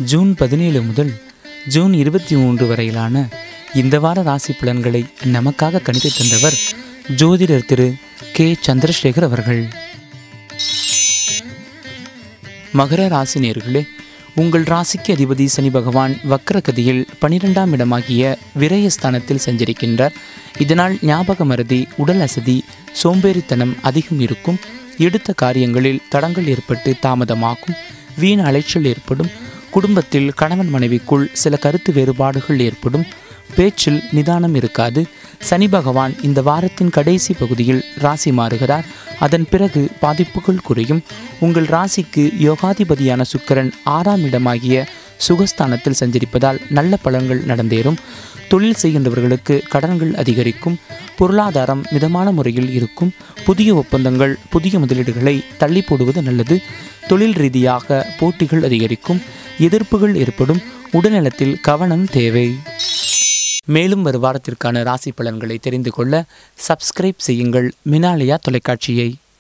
June பதினேழு முதல் June இருபத்தி மூன்று வரையிலான இந்த வார ராசி பலன்களை நமக்காக கணித்து தந்தவர் ஜோதிடர் திரு கே சந்திரசேகர் அவர்கள் மகர ராசி நேர்களே உங்கள் ராசிக்கு அதிபதி சனி பகவான் வக்ரகதியில் பனிரெண்டாம் இடமாகிய விரயஸ்தானத்தில் சஞ்சரிக்கின்றார் இதனால் ஞாபக மறதி உடல் அசதி சோம்பேறித்தனம் அதிகம் இருக்கும் எடுத்த காரியங்களில் தடங்கள் ஏற்பட்டு தாமதமாகும் வீண் அலைச்சல் ஏற்படும் குடும்பத்தில் கணவன் மனைவிக்குள் சில கருத்து வேறுபாடுகள் ஏற்படும் பேச்சில் நிதானம் இருக்காது சனி பகவான் இந்த வாரத்தின் கடைசி பகுதியில் ராசி மாறுகிறார் அதன் பிறகு பாதிப்புகள் குறையும் உங்கள் ராசிக்கு யோகாதிபதியான சுக்கிரன் ஆறாம் இடமாகிய சுகஸ்தானத்தில் சஞ்சரிப்பதால் நல்ல பலன்கள் நடந்தேறும் தொழில் செய்கின்றவர்களுக்கு கடன்கள் அதிகரிக்கும் பொருளாதாரம் மிதமான முறையில் இருக்கும் புதிய ஒப்பந்தங்கள் புதிய முதலீடுகளை தள்ளி போடுவது நல்லது தொழில் ரீதியாக போட்டிகள் அதிகரிக்கும் எதிர்ப்புகள் ஏற்படும் உடல்நலத்தில் கவனம் தேவை மேலும் ஒரு வாரத்திற்கான ராசி பலன்களை தெரிந்து கொள்ள சப்ஸ்கிரைப் செய்யுங்கள் மினாலயா தொலைக்காட்சியை